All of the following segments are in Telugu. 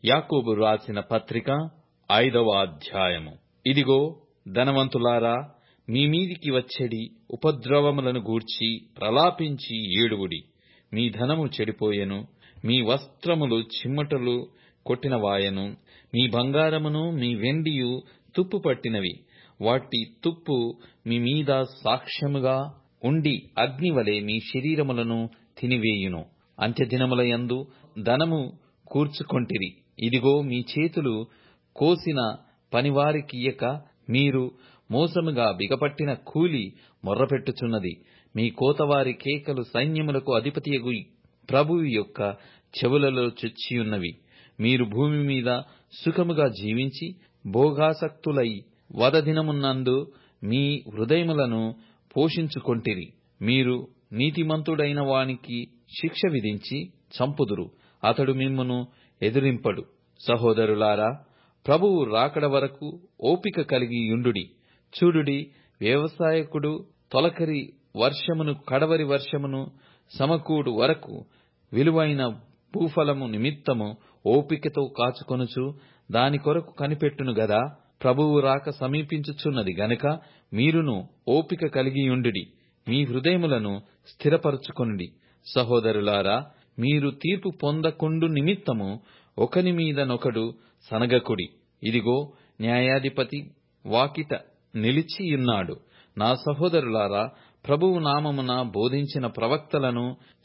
యాకోబు రాసిన పత్రిక ఐదవ అధ్యాయము ఇదిగో ధనవంతులారా మీ మీదికి వచ్చెడి ఉపద్రవములను గూర్చి ప్రలాపించి ఏడువుడి మీ ధనము చెడిపోయెను మీ వస్త్రములు చిమ్మటలు కొట్టినవాయెను మీ బంగారమును మీ వెండియు తుప్పు పట్టినవి వాటి తుప్పు మీ మీద సాక్ష్యముగా ఉండి అగ్నివలె మీ శరీరములను తినివేయును అంత్యదినములయందు ధనము కూర్చుకొంటిరి ఇదిగో మీ చేతులు కోసిన పనివారికియ్యక మీరు మోసముగా బిగపట్టిన కూలి మొర్రపెట్టుచున్నది మీ కోతవారి కేకలు సైన్యములకు అధిపతియగు ప్రభువు యొక్క చెవులలో చొచ్చియున్నవి మీరు భూమి మీద సుఖముగా జీవించి భోగాసక్తులై వధదినమునందు మీ హృదయములను పోషించుకొంటిరి మీరు నీతిమంతుడైన వానికి శిక్ష విధించి చంపుదురు అతడు మిమ్మును ఎదిరింపడు సహోదరులారా ప్రభువు రాకడ వరకు ఓపిక కలిగి యుండుడి చూడుడి వ్యవసాయకుడు తొలకరి వర్షమును కడవరి వర్షమును సమకూడు వరకు విలువైన భూఫలము నిమిత్తము ఓపికతో కాచుకొనుచు దాని కొరకు కనిపెట్టును గదా ప్రభువు రాక సమీపించుచున్నది గనుక మీరును ఓపిక కలిగియుండుడి మీ హృదయములను స్థిరపరచుకొనుడి సహోదరులారా మీరు తీర్పు పొందకుండు నిమిత్తము ఒకని మీద నొకడు సనగకుడి ఇదిగో న్యాయాధిపతి వాకిట నిలిచియున్నాడు నా సహోదరులారా ప్రభువు నామమున బోధించిన ప్రవక్తలను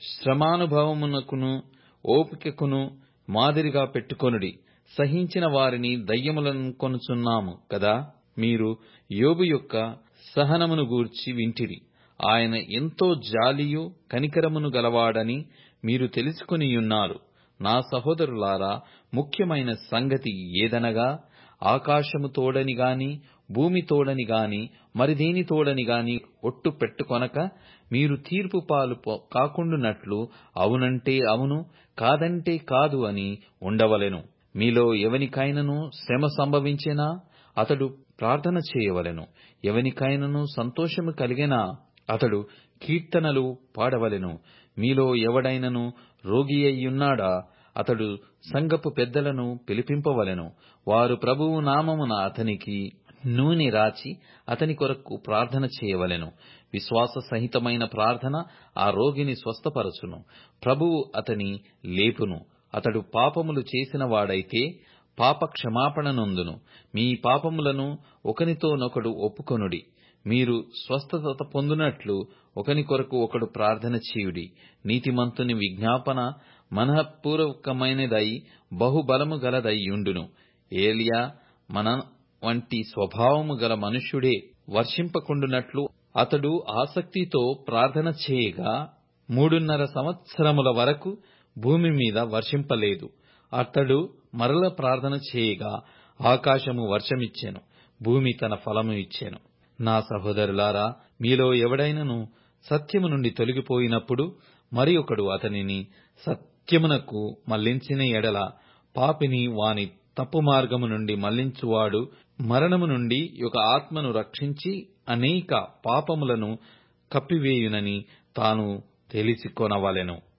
శ్రమానుభవమునకును ఓపికకును మాదిరిగా పెట్టుకొనుడి సహించిన వారిని దయ్యములను కొనుచున్నాము కదా మీరు యోబు యొక్క సహనమును గూర్చి వింటిరి ఆయన ఎంతో జాలియు కనికరమును గలవాడని మీరు తెలుసుకొనియున్నారు నా సహోదరులారా ముఖ్యమైన సంగతి ఏదనగా ఆకాశము తోడని గాని భూమి తోడని గాని మరిదేని తోడని గాని ఒట్టు పెట్టుకొనక మీరు తీర్పు పాలు కాకుండునట్లు అవునంటే అవును కాదంటే కాదు అని ఉండవలెను మీలో ఎవనికైనను శ్రమ సంభవించినా అతడు ప్రార్థన చేయవలెను ఎవనికైనను సంతోషము కలిగినా అతడు కీర్తనలు పాడవలెను మీలో ఎవడైనను రోగి అయ్యున్నాడా అతడు సంఘపు పెద్దలను పిలిపింపవలెను వారు ప్రభువు నామమున అతనికి నూనె రాచి అతని కొరకు ప్రార్థన చేయవలెను విశ్వాస సహితమైన ప్రార్థన ఆ రోగిని స్వస్థపరచును ప్రభువు అతని లేపును అతడు పాపములు చేసిన వాడైతే పాప క్షమాపణ నొందును మీ పాపములను ఒకనితోనొకడు ఒప్పుకొనుడి మీరు స్వస్థత పొందునట్లు ఒకని కొరకు ఒకడు ప్రార్థన చేయుడి నీతిమంతుని విజ్ఞాపన మనఃపూర్వకమైనదై బహుబలము గలదై యుండును ఏలియా మన వంటి స్వభావము గల మనుష్యుడే వర్షింపకుండునట్లు అతడు ఆసక్తితో ప్రార్థన చేయగా మూడున్నర సంవత్సరముల వరకు భూమి మీద వర్షింపలేదు అతడు మరల ప్రార్థన చేయగా ఆకాశము వర్షమిచ్చెను భూమి తన ఫలము ఇచ్చెను నా సహోదరులారా మీలో ఎవడైనను సత్యము నుండి తొలగిపోయినప్పుడు మరి ఒకడు అతనిని సత్యమునకు మళ్లించిన ఎడల పాపిని వాని తప్పు మార్గము నుండి మళ్లించువాడు మరణము నుండి ఒక ఆత్మను రక్షించి అనేక పాపములను కప్పివేయునని తాను తెలిసికొనవలెను